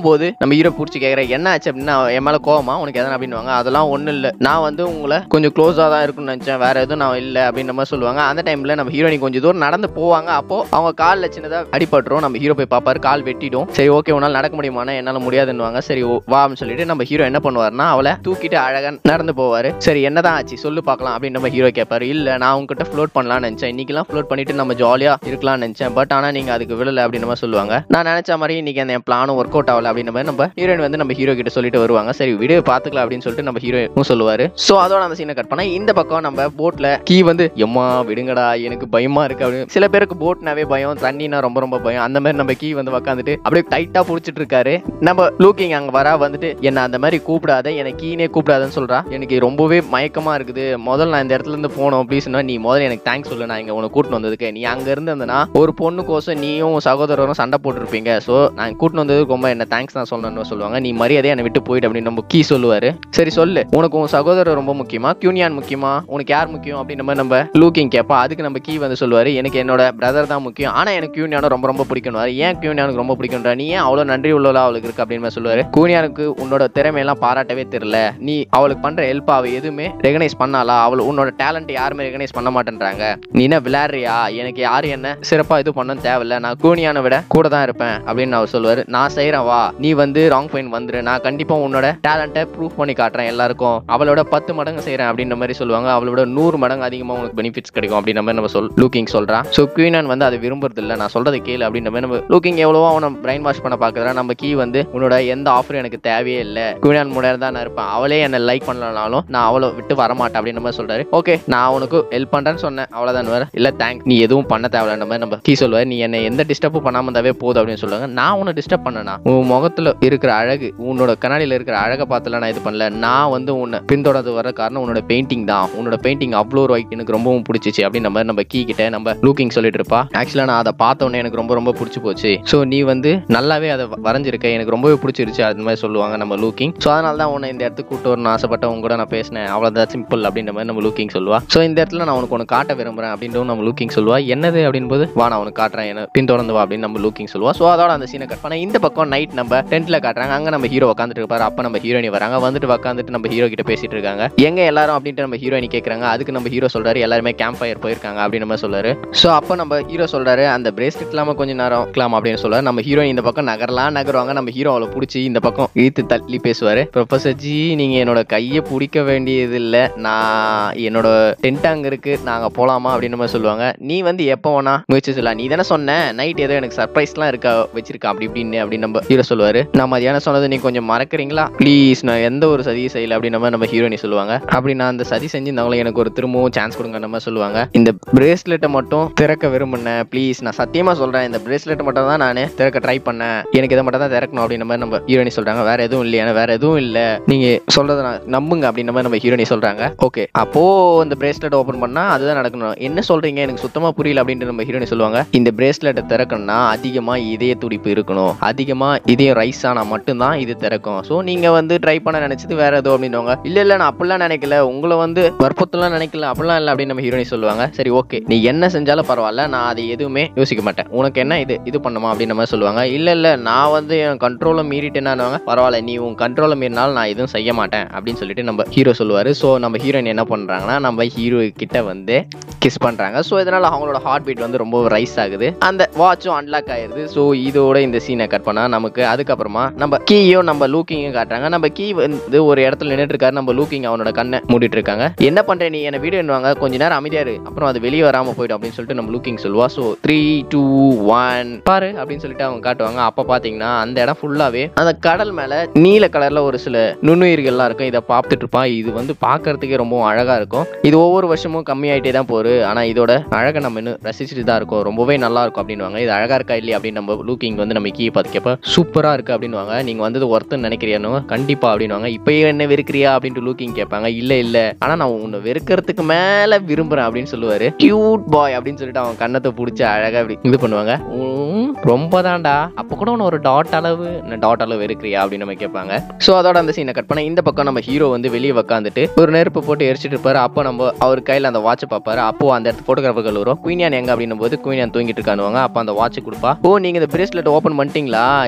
போகும்போது நம்ம ஹீரோ பிடிச்சி கேட்குற என்ன ஆச்சு அப்படின்னா என் மேலே கோவமா உனக்கு எதனா அப்படின்னுவாங்க அதெல்லாம் ஒன்றும் இல்லை நான் வந்து உங்களை கொஞ்சம் க்ளோஸாக தான் இருக்கும்னு நினச்சேன் வேற எதுவும் நான் இல்லை அப்படின்ற மாதிரி சொல்லுவாங்க அந்த டைமில் நம்ம ஹீரோனி கொஞ்சம் தூரம் நடந்து போவாங்க அப்போ அவங்க காலில் சின்னதாக அடிபட்டுரும் நம்ம ஹீரோ போய் பார்ப்பாரு கால் வெட்டிடும் சரி ஓகே உன்னால் நடக்க முடியுமானா என்னால் முடியாதுன்னுவாங்க சரி ஓ, வா அப்படின்னு சொல்லிட்டு நம்ம ஹீரோ என்ன பண்ணுவாருன்னா அவளை தூக்கிட்டு அழகா நடந்து போவார் சரி என்னதான் ஆச்சு சொல்லு பார்க்கலாம் அப்படின்னு நம்ம ஹீரோ கேட்பாரு இல்லை நான் உங்ககிட்ட ஃப்ளோட் பண்ணலாம்னு நினச்சேன் இன்னைக்கெல்லாம் ஃப்ளோட் பண்ணிட்டு நம்ம ஜாலியாக இருக்கலாம்னு நினச்சேன் பட் ஆனால் நீங்கள் அதுக்கு விடலை அப்படின்னு மாதிரி சொல்லுவாங்க நான் நினச்ச மாதிரி இன்னைக்கு அந்த என் பிளானும் ஒர்க் அவுட் ஆகல அப்படின்ற மாதிரி நம்ம ஹீரோயின் வந்து நம்ம ஹீரோ கிட்ட சொல்லிட்டு வருவாங்க சரி விடு பார்த்துக்கலாம் அப்படின்னு சொல்லிட்டு நம்ம ஹீரோவும் சொல்லுவாரு ஸோ அதோட அந்த சீனை கட் பண்ணா இந்த பக்கம் நம்ம போட்ல கீ வந்து எம்மா விடுங்கடா எனக்கு பயமா இருக்கு அப்படின்னு சில பேருக்கு போட்னாவே பயம் தண்ணினா ரொம்ப ரொம்ப பயம் அந்த மாதிரி நம்ம கீ வந்து உட்காந்துட்டு அப்படியே டைட்டா புடிச்சிட்டு இருக்காரு நம்ம லூக்கிங் அங்க வரா வந்துட்டு என்ன அந்த மாதிரி கூப்பிடாத எனக்கு கீனே கூப்பிடாதன்னு சொல்றா எனக்கு ரொம்பவே மயக்கமா இருக்குது முதல்ல நான் இந்த இடத்துல இருந்து போனோம் ப்ளீஸ்னா நீ முதல்ல எனக்கு தேங்க்ஸ் சொல்லு நான் இங்க உனக்கு கூட்டிட்டு வந்ததுக்கு நீ அங்க இருந்ததுன்னா ஒரு பொண்ணு கோசம் நீயும் உன் சகோதரரும் சண்டை போட்டுருப்பீங்க ஸோ நான் கூட்டிட்டு வந்ததுக்கு ரொம்ப என்ன தேங்க்ஸ் நான் சொல்லணும்னு சொல்லுவாங்க நீ மரியாதையை என்னை விட்டு போயிட்டு அப்படின்னு நம்ம கீ சொல்லுவாரு சரி சொல்லு உனக்கு உன் சகோதரர் ரொம்ப முக்கியமா கியூனியான் முக்கியமா உனக்கு யார் முக்கியம் அப்படின்னு நம்ம நம்ம லூக்கிங் கேட்பா அதுக்கு நம்ம கீ வந்து சொல்லுவாரு எனக்கு என்னோட பிரதர் தான் முக்கியம் ஆனா எனக்கு கியூனியானும் ரொம்ப ரொம்ப பிடிக்கும் ஏன் கியூனியானுக்கு ரொம்ப பிடிக்கும்ன்றா நீ ஏன் அவ்வளோ நன்றி உள்ளவளா அவளுக்கு இருக்கு அப்படின்னு சொல்லுவாரு கூனியானுக்கு உன்னோட திறமையெல்லாம் பாராட்டவே தெரியல நீ அவளுக்கு பண்ற ஹெல்ப் அவ எதுவுமே ரெகனைஸ் பண்ணாலா அவள் உன்னோட டேலண்ட் யாருமே ரெகனைஸ் பண்ண மாட்டேன்றாங்க நீ என்ன விளையாடுறியா எனக்கு யாரும் என்ன சிறப்பா இது பண்ணணும் தேவையில்ல நான் கூனியானை விட கூட தான் இருப்பேன் அப்படின்னு அவர் சொல்லுவாரு நான் செய்றேன் வா நீ வந்து ராங் ஃபைன் வந்துரு நான் கண்டிப்பா உன்னோட டேலண்ட்டை ப்ரூவ் பண்ணி காட்டுறேன் எல்லாருக்கும் அவளோட பத்து மடங்கு செய்றேன் அப்படின்ற மாதிரி சொல்லுவாங்க அவளோட நூறு மடங்கு அதிகமா உனக்கு பெனிஃபிட்ஸ் கிடைக்கும் அப்படின்ற மாதிரி நம்ம சொல் லூக்கிங் சொல்றான் ஸோ குயினான் வந்து அதை விரும்புறது இல்ல நான் சொல்றதை கேளு அப்படின்ற மாதிரி நம்ம லூக்கிங் எவ்வளவோ அவனை பிரைன் வாஷ் பண்ண பாக்குறா நம்ம கீ வந்து உன்னோட எந்த ஆஃபரும் எனக்கு தேவையே இல்லை குயினான் முன்னாடி தான் நான் இருப்பேன் அவளே என்ன லைக் பண்ணலனாலும் நான் அவளை விட்டு வரமாட்டேன் அப்படின்ற மாதிரி சொல்றாரு ஓகே நான் உனக்கு ஹெல்ப் பண்றேன்னு சொன்னேன் அவ்வளவுதான் வேற இல்ல தேங்க் நீ எதுவும் பண்ண தேவையில்ல மாதிரி நம்ம கீ சொல்லுவாரு நீ என்ன எந்த டிஸ்டர்பும் பண்ணாம இருந்தாவே போதும் அப்படின்னு சொல்லுவாங்க நான் உன்னை டிஸ்டர்ப் பண்ணனா உன் முகத்துல இருக்கிற அழகு உன்னோட கண்ணாடியில இருக்கிற அழகை பார்த்துல நான் இது பண்ணல நான் வந்து உன்னை பின்தொடர்ந்து வர காரணம் உன்னோட பெயிண்டிங் தான் உன்னோட பெயிண்டிங் அவ்வளோ ஒரு எனக்கு ரொம்பவும் பிடிச்சிச்சு அப்படின்னு நம்ம நம்ம கீ கிட்ட நம்ம லூக்கிங் சொல்லிட்டு இருப்பா ஆக்சுவலா நான் அதை பார்த்த உடனே எனக்கு ரொம்ப ரொம்ப பிடிச்சி போச்சு ஸோ நீ வந்து நல்லாவே அதை வ- வரைஞ்சிருக்க எனக்கு ரொம்பவே பிடிச்சிருச்சு அது மாதிரி சொல்லுவாங்க நம்ம லூக்கிங் ஸோ அதனால தான் உன்னை இந்த இடத்துக்கு கூட்டு வரணும்னு ஆசைப்பட்ட உங்க கூட நான் பேசினேன் அவ்வளோதான் சிம்பிள் அப்படின்ற மாதிரி நம்ம லூக்கிங் சொல்லுவா ஸோ இந்த இடத்துல நான் உனக்கு ஒன்று காட்ட விரும்புறேன் அப்படின்றவும் நம்ம லூக்கிங் சொல்லுவா என்னது அப்படின் போது வா நான் உனக்கு காட்டுறேன் என்ன பின்தொடர்ந்து வா அப்படின்னு நம்ம லூக்கிங் சொல்லுவா ஸோ அதோட அந்த சீனை கட் பண்ண இந்த பக்கம் நைட் நம்ம டென்ட்ல காட்டுறாங்க அங்க நம்ம ஹீரோ உட்காந்துட்டு இருப்பாரு அப்ப நம்ம ஹீரோயினி வராங்க வந்துட்டு உட்காந்துட்டு நம்ம ஹீரோ கிட்ட பேசிட்டு இருக்காங்க எங்க எல்லாரும் அப்படின்ட்டு நம்ம ஹீரோயினி கேக்குறாங்க அதுக்கு நம்ம ஹீரோ சொல்றாரு எல்லாருமே கேம்ப் ஃபயர் போயிருக்காங்க அப்படின்னு நம்ம சொல்றாரு ஸோ அப்போ நம்ம ஹீரோ சொல்றாரு அந்த பிரேஸ்லெட் இல்லாம கொஞ்ச நேரம் இருக்கலாம் அப்படின்னு சொல்றாரு நம்ம ஹீரோயின் இந்த பக்கம் நகரலாம் நகருவாங்க நம்ம ஹீரோ அவளை பிடிச்சி இந்த பக்கம் இழுத்து தள்ளி பேசுவாரு ப்ரொஃபசர் ஜி நீங்க என்னோட கையை பிடிக்க வேண்டியது இல்ல நான் என்னோட டென்ட் அங்க இருக்கு நாங்க போலாமா அப்படின்னு மாதிரி சொல்லுவாங்க நீ வந்து எப்போ வேணா முயற்சி சொல்லலாம் நீ தானே சொன்ன நைட் ஏதோ எனக்கு சர்ப்ரைஸ்லாம் இருக்கா வச்சிருக்கா அப்படி இப்படின்னு அப்படின்னு நம்ம ஹீரோ சொல்லுவாரு நான் மதியானம் சொன்னது நீ கொஞ்சம் மறக்கறீங்களா ப்ளீஸ் நான் எந்த ஒரு சதியும் செய்யல அப்படின்னு நம்ம நம்ம ஹீரோனி சொல்லுவாங்க அப்படி நான் அந்த சதி செஞ்சிருந்தவங்கள எனக்கு ஒரு திரும்பவும் சான்ஸ் கொடுங்க நம்ம சொல்லுவாங்க இந்த பிரேஸ்லெட்டை மட்டும் திறக்க விரும்பினேன் ப்ளீஸ் நான் சத்தியமா சொல்றேன் இந்த பிரேஸ்லெட் மட்டும் தான் நான் திறக்க ட்ரை பண்ணேன் எனக்கு இதை மட்டும் தான் திறக்கணும் அப்படின்ற மாதிரி நம்ம ஹீரோனி சொல்றாங்க வேற எதுவும் இல்லையா வேற எதுவும் இல்ல நீங்க சொல்றத நான் நம்புங்க அப்படின்ற மாதிரி நம்ம ஹீரோனி சொல்றாங்க ஓகே அப்போ இந்த பிரேஸ்லெட் ஓபன் பண்ணா அதுதான் நடக்கணும் என்ன சொல்றீங்க எனக்கு சுத்தமா புரியல அப்படின்ட்டு நம்ம ஹீரோனி சொல்லுவாங்க இந்த பிரேஸ்லெட்டை திறக்கணும்னா அதிகமா இதய துடிப்பு இருக்கணும் அதிகமா இதயம் ரைஸ் ஆனா மட்டும்தான் இது திறக்கும் ஸோ நீங்க வந்து ட்ரை பண்ண நினைச்சது வேற ஏதோ அப்படின்னுவாங்க இல்ல இல்ல நான் அப்படிலாம் நினைக்கல உங்களை வந்து வற்புறுத்தலாம் நினைக்கல அப்படிலாம் இல்லை அப்படின்னு நம்ம ஹீரோனி சொல்லுவாங்க சரி ஓகே நீ என்ன செஞ்சாலும் பரவாயில்ல நான் அதை எதுவுமே யோசிக்க மாட்டேன் உனக்கு என்ன இது இது பண்ணுமா அப்படின்ற மாதிரி சொல்லுவாங்க இல்ல இல்ல நான் வந்து என் கண்ட்ரோலை மீறிட்டேன்னாங்க பரவாயில்ல நீ உன் கண்ட்ரோலை மீறினாலும் நான் எதுவும் செய்ய மாட்டேன் அப்படின்னு சொல்லிட்டு நம்ம ஹீரோ சொல்லுவாரு ஸோ நம்ம ஹீரோயின் என்ன பண்றாங்கன்னா நம்ம ஹீரோ கிட்ட வந்து கிஸ் பண்றாங்க ஸோ இதனால அவங்களோட ஹார்ட் பீட் வந்து ரொம்ப ரைஸ் ஆகுது அந்த வாட்சும் அன்லாக் ஆயிருது ஸோ இதோட இந்த சீனை கட் பண்ணா நமக்கு அதுக்கப்புறமா நம்ம கீயும் நம்ம லூக்கிங்கும் காட்டுறாங்க நம்ம கீ வந்து ஒரு இடத்துல நின்றுட்டு இருக்காரு நம்ம லூக்கிங் அவனோட கண்ணை மூடிட்டு இருக்காங்க என்ன பண்ற நீ என்ன வீடியோ என்னவாங்க கொஞ்ச நேரம் அமைதியா இரு அப்புறம் அது வெளியே வராம போயிடும் அப்படின்னு சொல்லிட்டு நம்ம லூக்கிங் சொல்லுவா ஸோ த்ரீ டூ ஒன் பாரு அப்படின்னு சொல்லிட்டு அவங்க காட்டுவாங்க அப்ப பாத்தீங்கன்னா அந்த இடம் ஃபுல்லாவே அந்த கடல் மேல நீல கலர்ல ஒரு சில நுண்ணுயிர்கள்லாம் இருக்கும் இதை பார்த்துட்டு இருப்பான் இது வந்து பார்க்கறதுக்கே ரொம்ப அழகா இருக்கும் இது ஒவ்வொரு வருஷமும் கம்மியாயிட்டே தான் போகுது ஆனா இதோட அழகை நம்ம இன்னும் ரசிச்சுட்டு தான் இருக்கோம் ரொம்பவே நல்லா இருக்கும் அப்படின்னுவாங்க இது அழகா இருக்கா இல்லையா அப்படின்னு நம்ம லூக்கிங் வந்து நம்ம கீ பார்த்து கேட்ப சூப்பரா இருக்கு அப்படின்னுவாங்க நீங்க வந்தது ஒருத்தன் நினைக்கிறியானு கண்டிப்பா அப்படின்னுவாங்க இப்பயே என்ன வெறுக்கிறியா அப்படின்ட்டு லூக்கிங் கேட்பாங்க இல்ல இல்ல ஆனா நான் உன்னை வெறுக்கிறதுக்கு மேல விரும்புறேன் அப்படின்னு சொல்லுவாரு கியூட் பாய் அப்படின்னு சொல்லிட்டு அவன் கண்ணத்தை பிடிச்சி அழகா இப்படி இது பண்ணுவாங்க உம், ரொம்ப தான்டா அப்ப கூட உன்னை ஒரு டாட் அளவு டாட் அளவு வெறுக்கிறியா அப்படின்னு நம்ம கேட்பாங்க ஸோ அதோட அந்த சீனை கட் பண்ண இந்த பக்கம் நம்ம ஹீரோ வந்து வெளியே உட்காந்துட்டு ஒரு நெருப்பு போட்டு எரிச்சிட்டு இருப்பாரு அப்போ நம்ம அவர் கையில் அந்த வாட்சை பார்ப்பாரு அப்போ அந்த இடத்து ஃபோட்டோகிராஃபர்கள் வரும் குயினியான் எங்க அப்படின்னும் போது குயினியான் தூங்கிட்டு இருக்கானுவாங்க அப்போ அந்த வாட்ச் கொடுப்பா ஓ நீங்க இந்த பிரேஸ்லெட் ஓப்பன் பண்ணிட்டீங்களா இதுக்கு ரொம்ப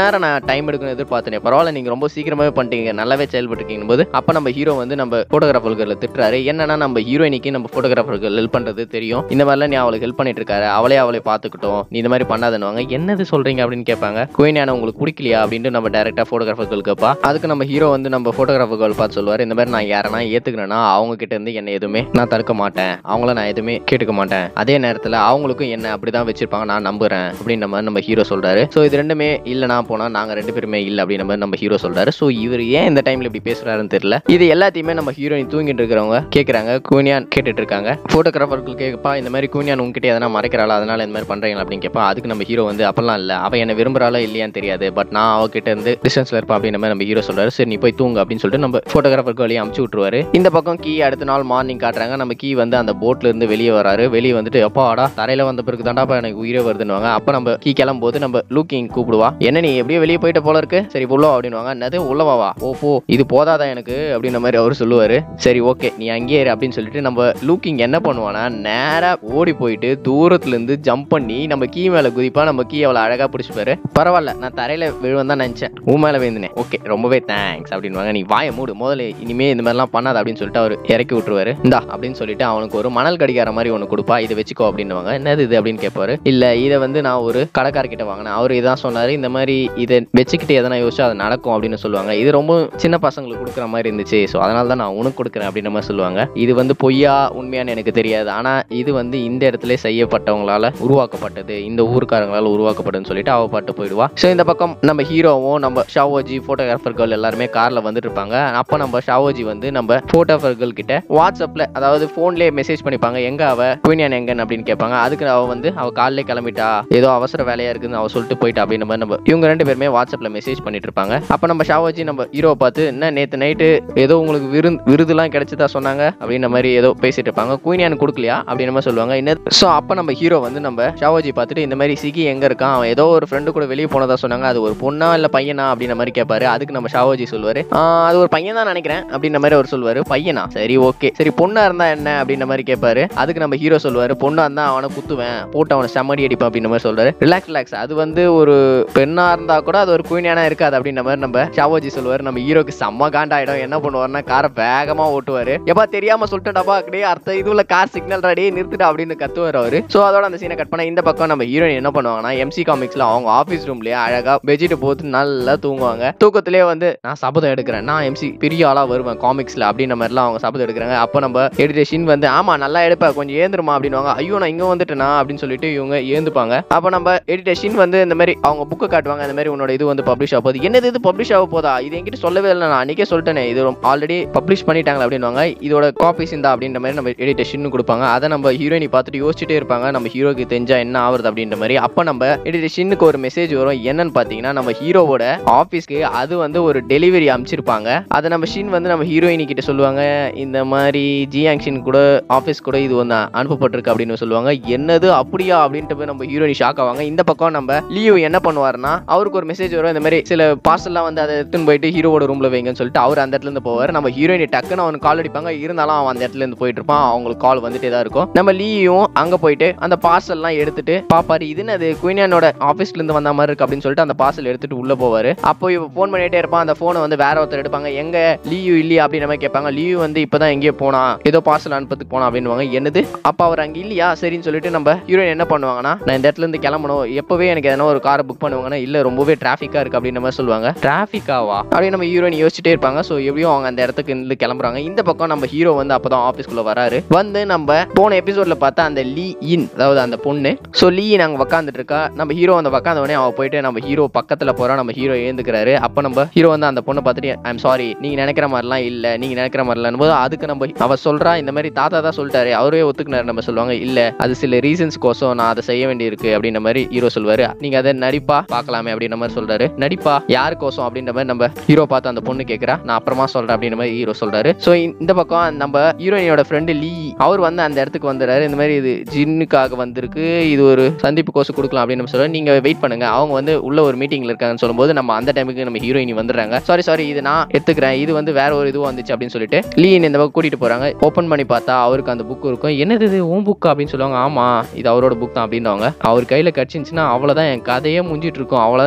நேரம் நான் டைம் எடுக்கணும் எதிர்பார்த்தேன் பரவாயில்ல நீங்க ரொம்ப சீக்கிரமாவே பண்ணிட்டீங்க நல்லாவே செயல்பட்டுருக்கீங்க போது அப்ப நம்ம ஹீரோ வந்து நம்ம போட்டோகிராஃபர்களை திட்டுறாரு என்னன்னா நம்ம ஹீரோயினிக்கு நம்ம போட்டோகிராஃபர்கள் ஹெல்ப் பண்றது தெரியும் இந்த மாதிரிலாம் நீ அவளுக்கு ஹெல்ப் பண்ணிட்டு இருக்காரு அவளே அவளை பார்த்துக்கிட்டோம் நீ இந்த மாதிரி பண்ணாதன்னுவாங்க என்னது சொல்றீங்க அப்படின்னு கேட்பாங்க குயினியான உங்களுக்கு பிடிக்கலையா அப்படின்ட்டு நம்ம டேரக்டா போட்டோகிராஃபர்கள் கேட்பா அதுக்கு நம்ம ஹீரோ வந்து நம்ம போட்டோகிராஃபர்கள் பார்த்து சொல்லுவார் இந்த மாதிரி நான் யாரனா ஏத்துக்கிறேன்னா அவங்க கிட்ட இருந்து என்ன எதுவுமே நான் தடுக்க மாட்டேன் அவங்கள நான் எதுவுமே கேட்டுக்க மாட்டேன் அதே நேரத்தில் அவங்களுக்கும் என்ன அப்படிதான் வச்சிருப்பாங்க நான் நம்புறேன் அப்படின்ற மாதிரி நம்ம ஹீரோ சொல்றாரு ஸோ இது ரெண்டுமே இல்லைனா போனா நாங்க ரெண்டு பேருமே இல்லை அப்படின்ற மாதிரி நம்ம ஹீரோ சொல்றாரு ஸோ இவர் ஏன் இந்த டைம்ல இப்படி பேசுறாருன்னு தெரியல இது எல்லாத்தையுமே நம்ம ஹீரோயின் தூங்கிட்டு இருக்கிறவங்க கேட்குறாங்க குனியான் கேட்டுட்டு இருக்காங்க போட்டோகிராஃபர்கள் கேட்பா இந்த மாதிரி குனியான் உங்ககிட்ட எதனா மறைக்கிறாளா அதனால இந்த மாதிரி பண்றீங்களா அப்படின்னு கேட்பா அதுக்கு நம்ம ஹீரோ வந்து அப்பெல்லாம் இல்லை அவ என்ன விரும்புறாளா இல்லையான்னு தெரியாது பட் நான் அவகிட்ட இருந்து டிஸ்டன்ஸ்ல இருப்பா அப்படின்ற மாதிரி நம்ம ஹீரோ சொல்றாரு சரி நீ போய் தூங்கு அப்படின்னு சொல்லிட்டு நம்ம போட்டோகிராஃபருக்கு வழியை அமுச்சு விட்டுருவாரு இந்த பக்கம் கீ அடுத்த நாள் மார்னிங் காட்டுறாங்க நம்ம கீ வந்து அந்த போட்ல இருந்து வெளியே வராரு வெளியே வந்துட்டு அப்பாடா தரையில வந்த பிறகு தாண்டாப்பா எனக்கு உயிரே வருதுன்னுவாங்க அப்ப நம்ம கீ கிளம்பும்போது நம்ம லூக்கிங் கூப்பிடுவா என்ன நீ எப்படியோ வெளியே போயிட்ட போல இருக்கு சரி உள்ள வா அப்படின்னுவாங்க என்னது உள்ளவா வா ஓ போ இது போதாதா எனக்கு அப்படின்ற மாதிரி அவர் சொல்லுவாரு சரி ஓகே நீ அங்கேயே இரு அப்படின்னு சொல்லிட்டு நம்ம லூக்கிங் என்ன பண்ணுவானா நேரா ஓடி போயிட்டு தூரத்துல இருந்து ஜம்ப் பண்ணி நம்ம கீ மேல குதிப்பா நம்ம கீ அவளை அழகா பிடிச்சிப்பாரு பரவாயில்ல நான் தரையில விழுவன் தான் நினைச்சேன் உன் மேல விழுந்தினேன் ஓகே ரொம்பவே தேங்க்ஸ் அப்படின்வாங்க நீ வாயை மூடு முதல்ல இனிமே இந்த மாதிரிலாம் பண்ணாத அப்படின்னு சொல்லிட்டு அவர் இறக்கி விட்டுருவாரு இந்தா அப்படின்னு சொல்லிட்டு அவனுக்கு ஒரு மணல் கடிகார மாதிரி ஒன்று கொடுப்பா இதை வச்சுக்கோ அப்படின்னுவாங்க என்னது இது அப்படின்னு கேட்பாரு இல்ல இதை வந்து நான் ஒரு கடைக்காரர்கிட்ட வாங்கினேன் அவர் இதான் சொன்னாரு இந்த மாதிரி இதை வச்சுக்கிட்டு எதனா யோசிச்சா அது நடக்கும் அப்படின்னு சொல்லுவாங்க இது ரொம்ப சின்ன பசங்களுக்கு கொடுக்குற மாதிரி இருந்துச்சு ஸோ அதனால தான் நான் உனக்கு கொடுக்குறேன் அப்படின்ற மாதிரி சொல்லுவாங்க இது வந்து பொய்யா உண்மையான்னு எனக்கு தெரியாது ஆனா இது வந்து இந்த இடத்துல செய்யப்பட்டவங்களால உருவாக்கப்பட்டது இந்த ஊருக்காரங்களால உருவாக்கப்பட்டதுன்னு சொல்லிட்டு அவ பாட்டு போயிடுவா ஸோ இந்த பக்கம் நம்ம ஹீரோவும் நம்ம ஷாவோஜி போட்டோகிராஃபர்கள் எல்லாருமே கார்ல வந்துட்டு இருப்பாங்க அப்போ நம்ம ஷாவோஜி வந்து நம்ம போட்டோகிராஃபர்கள் கிட்ட வாட்ஸ்அப்ல அதாவது போன்லயே மெசேஜ் பண்ணிப்பாங்க எங்க அவ குயினியான் எங்கன்னு அப்படின்னு கேட்பாங்க அதுக்கு அவ வந்து அவ காலையில கிளம்பிட்டா ஏதோ அவசர வேலையா இருக்குன்னு அவ சொல்லிட்டு போயிட்டா அப்படின்ற மாதிரி நம்ம இவங்க ரெண்டு பேருமே வாட்ஸ்அப்ல மெசேஜ் பண்ணிட்டு இருப்பாங்க அப்ப நம்ம ஷாவோஜி நம்ம ஹீரோவை பார்த்து என்ன நேத்து நைட்டு ஏதோ உங்களுக்கு விருந்து விருதுலாம் கிடைச்சதா சொன்னாங்க அப்படின்ற மாதிரி ஏதோ பேசிட்டு இருப்பாங்க குயினியான் கொடுக்கலையா அப்படின்ற மாதிரி சொல்லுவாங்க என்ன ஸோ அப்போ நம்ம ஹீரோ வந்து நம்ம ஷாவோஜி பார்த்துட்டு இந்த மாதிரி சிகி எங்க இருக்கான் அவன் ஏதோ ஒரு ஃப்ரெண்டு கூட வெளியே போனதா சொன்னாங்க அது ஒரு பொண்ணா இல்ல பையனா அப்படின்ற மாதிரி கேட்பாரு அதுக்கு நம்ம ஷாவோஜி சொல்லுவாரு "ஆஹ், அது ஒரு பையன் தான் நினைக்கிறேன் அப்படின்ற மாதிரி அவர் சொல்லுவாரு பையனா சரி ஓகே சரி பொண்ணா இருந்தா என்ன அப்படின்ற மாதிரி கேட்பாரு அதுக்கு நம்ம ஹீரோ சொல்லுவாரு பொண்ணா இருந்தா அவனை குத்துவேன் போட்டு அவனை செம்மடி அடிப்பேன் அப்படின்ற மாதிரி சொல்றாரு ரிலாக்ஸ் ரிலாக்ஸ் அது வந்து ஒரு பெண்ணா இருந்தா கூட அது ஒரு குயினியானா இருக்காது அப்படின்ற மாதிரி நம்ம ஷாவோஜி சொல்லுவாரு நம்ம ஹீரோக்கு செம்ம காண்டாயிடும் என்ன பண்ணுவாருன்னா காரை வேகமா ஓட்டுவாரு எப்பா தெரியாம சொல்லிட்டேன்டாப்பா அப்படியே அடுத்த இதுல கார் சிக்னல் ரெடி நிறுத்துடா அப்படின்னு கத்துவார் அவரு சோ அதோட அந்த சீனை கட் பண்ண இந்த பக்கம் நம்ம ஹீரோயின் என்ன பண்ணுவாங்கன்னா எம்சி காமிக்ஸ்ல அவங்க ஆபீஸ் ரூம்லயே அழகா பெட்ஷீட் போட்டு நல்லா தூங்குவாங்க தூக்கத்திலே வந்து நான் சபதம் எடுக்கிறேன் நான் எம்சி பெரிய ஆளா வருவேன் காமிக்ஸ்ல அப்படின்ற மாதிரிலாம் அவங்க சபதம் எடுக்கிறாங்க அப்போ நம்ம எடிட்டேஷன் வந்து ஆமா நல்லா எடுப்பேன் கொஞ்சம் ஏந்துருமா அப்படின்னுவாங்க ஐயோ நான் இங்க வந்துட்டேனா அப்படின்னு சொல்லிட்டு இவங்க ஏந்துப்பாங்க அப்போ நம்ம எடிட்டேஷன் வந்து இந்த மாதிரி அவங்க புக்கை காட்டுவாங்க இந்த மாதிரி உன்னோட இது வந்து பப்ளிஷ் ஆக போகுது என்னது இது பப்ளிஷ் ஆக போதா இது என்கிட்ட சொல்லவே இல்லை நான் அன்னைக்கே சொல்லிட்டேனே இது ஆல்ரெடி பப்ளிஷ் பண்ணிட்டாங்களா அப்படின்னுவாங்க இதோட காப்பீஸ் இந்த அப்படின்ற மாதிரி நம்ம எடிட்டேஷன் கொடுப்பாங்க அதை நம்ம ஹீரோயினி பார்த்துட்டு யோசிச்சுட்டே இருப்பாங்க நம்ம ஹீரோக்கு தெரிஞ்சா என்ன ஆகுறது அப்படின்ற மாதிரி அப்போ நம்ம எடிட்டேஷனுக்கு ஒரு மெசேஜ் வரும் என்னன்னு பார்த்தீங்கன்னா நம்ம ஹீரோவோட ஆஃபீஸ்க்கு அது வந்து ஒரு டெலிவரி அனுப்பிச்சிருப்பாங்க அதை நம்ம ஷின் வந்து நம்ம ஹீரோயினி கிட்ட சொல்லுவாங்க இந்த மாதிரி ஜியாங் ஷின் கூட ஆஃபீஸ் கூட இது ஒன்று அனுப்பப்பட்டிருக்கு அப்படின்னு சொல்லுவாங்க என்னது அப்படியா அப்படின்ட்டு போய் நம்ம ஹீரோயினி ஷாக் ஆவாங்க இந்த பக்கம் நம்ம லியோ என்ன பண்ணுவாருன்னா அவருக்கு ஒரு மெசேஜ் வரும் இந்த மாதிரி சில பார்சல்லாம் வந்து அதை எடுத்துன்னு போயிட்டு ஹீரோவோட ரூம்ல வைங்கன்னு சொல்லிட்டு அவர் அந்த இடத்துல இருந்து போவார் நம்ம ஹீரோயினி டக்குன்னு அவனுக்கு கால் அடிப்பாங்க இருந்தாலும் அவன் அந்த இடத்துல இருந்து போயிட்டு இருப்பான் அவங்களுக்கு கால் வந்துட்டே தான் இருக்கும் நம்ம லீயும் அங்க போயிட்டு அந்த பார்சல்லாம் எடுத்துட்டு பாப்பாரு இது அது குயினியானோட ஆஃபீஸ்ல இருந்து வந்த மாதிரி இருக்கு அப்படின்னு சொல்லிட்டு அந்த பார்சல் எடுத்துட்டு உள்ள போவாரு அப்போ இவ ஃபோன் பண்ணிட்டே இருப்பான் அந்த போனை வந்து வேற ஒருத்தர் எடுப்பாங்க எங்க லீயு இல்லையா அப்படின்ற மாதிரி கேட்பாங்க லீயு வந்து இப்பதான் எங்கேயோ போனா ஏதோ பார்சல் அனுப்பத்துக்கு போனா அப்படின்னுவாங்க என்னது அப்ப அவர் அங்க இல்லையா சரின்னு சொல்லிட்டு நம்ம ஹீரோயின் என்ன பண்ணுவாங்கன்னா நான் இந்த இடத்துல இருந்து கிளம்பணும் எப்பவே எனக்கு எதனா ஒரு காரை புக் பண்ணுவாங்கன்னா இல்ல ரொம்பவே டிராஃபிக்கா இருக்கு அப்படின்ற மாதிரி சொல்லுவாங்க டிராஃபிக்காவா அப்படின்னு நம்ம ஹீரோயின் யோசிச்சுட்டே இருப்பாங்க ஸோ எப்படியும் அவங்க அந்த இடத்துக்கு இருந்து கிளம்புறாங்க இந்த பக்கம் நம்ம ஹீரோ வந்து அப்பதான் ஆஃபீஸ்க்குள்ள வராரு வந்து நம்ம போன எபிசோட்ல பார்த்தா அந்த லீ இன் அதாவது அந்த பொண்ணு ஸோ லீ நாங்க உக்காந்துட்டு இருக்கா நம்ம ஹீரோ வந்து உக்காந்த உடனே அவ போயிட்டு நம்ம ஹீரோ பக்கத்துல போறா நம்ம ஹீரோ ஏந்துக்கிறாரு அப்ப நம்ம ஹீரோ வந்து அந்த பொண்ணை பார்த்துட்டு ஐம் சாரி நீங்க நினைக்கிற மாதிரிலாம் இல்ல நீங்க நினைக்கிற மாதிரிலாம் போது அதுக்கு நம்ம அவ சொல்றா இந்த மாதிரி தாத்தா தான் சொல்லிட்டாரு அவரே ஒத்துக்கினாரு நம்ம சொல்லுவாங்க இல்ல அது சில ரீசன்ஸ் கோசம் நான் அதை செய்ய வேண்டியிருக்கு அப்படின்ற மாதிரி ஹீரோ சொல்வாரு நீங்க அதை நடிப்பா பார்க்கலாமே அப்படின்ற மாதிரி சொல்றாரு நடிப்பா யாருக்கோசம் அப்படின்ற மாதிரி நம்ம ஹீரோ பார்த்து அந்த பொண்ணு கேட்கறா நான் அப்புறமா சொல்றேன் அப்படின்ற மாதிரி ஹீரோ சொல்றாரு ஸோ இந்த பக்கம் நம்ம ஹீரோயினோட ஃப்ரெண்டு லீ அவர் வந்து அந்த இடத்துக்கு வந்துடுறாரு இந்த மாதிரி இது ஜின்னுக்காக வந்திருக்கு இது ஒரு சந்திப்பு கோர்ஸ் கொடுக்கலாம் அப்படின்னு நம்ம சொல்றோம் நீங்க வெயிட் பண்ணுங்க அவங்க வந்து உள்ள ஒரு மீட்டிங்ல இருக்காங்கன்னு சொல்லும்போது நம்ம அந்த டைமுக்கு நம்ம ஹீரோயினி வந்துடுறாங்க சாரி சாரி இது நான் எடுத்துக்கிறேன் இது வந்து வேற ஒரு இதுவும் வந்துச்சு அப்படின்னு சொல்லிட்டு லீன் இந்த பக்கம் கூட்டிட்டு போறாங்க ஓப்பன் பண்ணி பார்த்தா அவருக்கு அந்த புக் இருக்கும் என்னது இது உன் புக் அப்படின்னு சொல்லுவாங்க ஆமா இது அவரோட புக் தான் அப்படின்னவங்க அவர் கையில கடிச்சிருந்துச்சுன்னா அவ்வளவுதான் என் கதையே முடிஞ்சிட்டு இருக்கும் அவ்வளவுதான்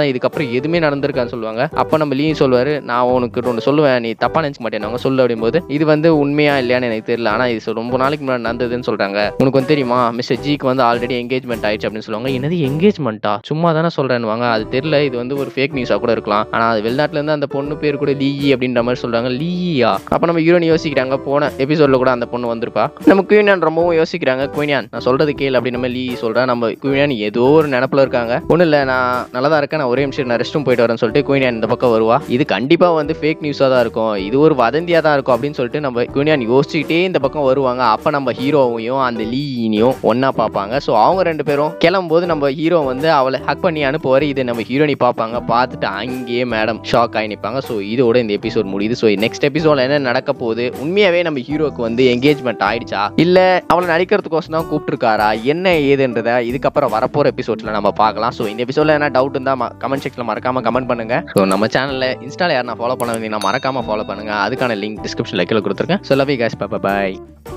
தான் இதுக்கப்புறம் எதுவுமே நடந்திருக்கான்னு சொல்லுவாங்க அப்போ நம்ம லீயும் சொல்லுவாரு நான் உனக்கு ஒன்று சொல்லுவேன் நீ தப்பா நினைச்சுக்க மாட்டேன் சொல்லு அப்படிங்கும்போது இது வந்து உண்மையா இல்லையான்னு எனக்கு தெரியல ஆனா இது சொ- ரொம்ப நாளைக்கு முன்னாடி நடந்ததுன்னு சொல்றாங்க உனக்கு வந்து தெரியுமா மிஸ்டர் ஜிக்கு வந்து ஆல்ரெடி எங்கேஜ்மெண்ட் ஆயிடுச்சு அப்படின்னு சொல்லுவாங்க என்னது எங்கேஜ்மெண்ட்டா சும்மா தானே சொல்றேன்னுவாங்க அது தெரியல இது வந்து ஒரு ஃபேக் நியூஸா கூட இருக்கலாம் ஆனா அது வெளிநாட்டுல இருந்து அந்த பொண்ணு பேர் கூட லீயி அப்படின்ற மாதிரி சொல்றாங்க லீயா அப்ப நம்ம ஹீரோனி யோசிக்கிறாங்க போன எபிசோட்ல கூட அந்த பொண்ணு வந்திருப்பா நம்ம குயினியான் ரொம்பவும் யோசிக்கிறாங்க குயினியான் நான் சொல்றது கேள் அப்படின்னு நம்ம லீ சொல்றேன் நம்ம குயினியான் ஏதோ ஒரு நினப்புல இருக்காங்க ஒன்றும் இல்லை நான் நல்லா தான் இருக்கேன் நான் ஒரே நிமிஷம் நான் ரெஸ்ட்டும் போயிட்டு வரேன்னு சொல்லிட்டு குயினியான் இந்த பக்கம் வருவா இது கண்டிப்பா வந்து ஃபேக் நியூஸாக தான் இருக்கும் இது ஒரு வதந்தியா தான் இருக்கும் அப்படின்னு சொல்லிட்டு நம்ம குயினியான் யோசிச்சுக்கிட்டே இந்த பக்கம் வருவாங்க அப்ப நம்ம ஹீரோவையும் அந்த லீயினையும் ஒண்ணா பார்ப்பாங்க ஸோ அவங்க ரெண்டு பேரும் கிளம்பும்போது நம்ம ஹீரோ வந்து அவளை ஹக் பண்ணி அனுப்புவார் இது நம்ம ஹீரோனி பார்ப்பாங்க பார்த்துட்டு அங்கேயே மேடம் ஷாக் ஆகி நிற்பாங்க ஸோ இதோட இந்த எபிசோட் முடியுது ஸோ நெக்ஸ்ட் எபிசோட்ல என்ன நடக்க போகுது உண்மையாவே நம்ம ஹீரோக்கு வந்து என்கேஜ்மெண்ட் ஆயிடுச்சா இல்ல அவளை நடிக்கிறதுக்கோசம் தான் கூப்பிட்டுருக்காரா என்ன ஏதுன்றத இதுக்கப்புறம் வரப்போற எபிசோட்ஸ்ல நம்ம பார்க்கலாம் ஸோ இந்த எபிசோட்ல என்ன டவுட் இருந்தா கமெண்ட் செக்ஷன்ல மறக்காம கமெண்ட் பண்ணுங்க ஸோ நம்ம சேனல்ல இன்ஸ்டால யாரும் ஃபாலோ பண்ண வந்தீங்கன்னா மறக்காம ஃபாலோ பண்ணுங்க அதுக்கான லிங்க் டிஸ்கிரிப்ஷன்ல கீழே கொடுத்துருக்கேன் so love you guys bye bye